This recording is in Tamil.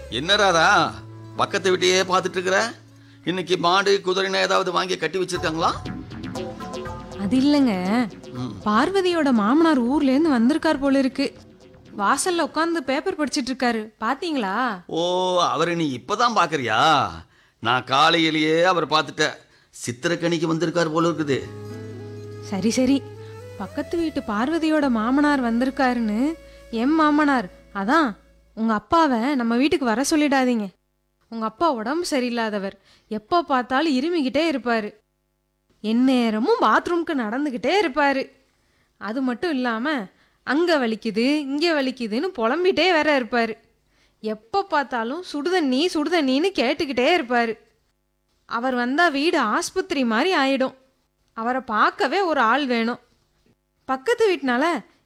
என்ன ராதா பக்கத்து வீட்டையே பார்த்துட்டு இருக்கிற இன்னைக்கு மாடு குதிரைனா ஏதாவது வாங்கி கட்டி வச்சிருக்காங்களா அது இல்லைங்க ம். பார்வதியோட மாமனார் ஊர்ல இருந்து வந்திருக்கார் போல இருக்கு வாசல்ல உட்காந்து பேப்பர் படிச்சிட்டு இருக்காரு பாத்தீங்களா ஓ அவரை நீ இப்பதான் பார்க்கறியா நான் காலையிலேயே அவரை பார்த்துட்டேன் சித்திரக்கனிக்கு வந்திருக்கார் போல இருக்குது சரி சரி பக்கத்து வீட்டு பார்வதியோட மாமனார் வந்திருக்காருன்னு எம் மாமனார் அதான் உங்க அப்பாவை நம்ம வீட்டுக்கு வர சொல்லிடாதீங்க உங்க அப்பா உடம்பு சரியில்லாதவர் எப்போ பார்த்தாலும் இருமிக்கிட்டே இருப்பாரு எந்நேரமும் பாத்ரூம்க்கு நடந்துக்கிட்டே இருப்பாரு அது மட்டும் இல்லாம அங்க வலிக்குது இங்க வலிக்குதுன்னு புலம்பிட்டே வேற இருப்பாரு எப்போ பார்த்தாலும் சுடுதண்ணி சுடுதண்ணின்னு கேட்டுக்கிட்டே இருப்பாரு அவர் வந்தா வீடு ஆஸ்பத்திரி மாதிரி ஆயிடும் அவரை பார்க்கவே ஒரு ஆள் வேணும் பக்கத்து வீட்டுனால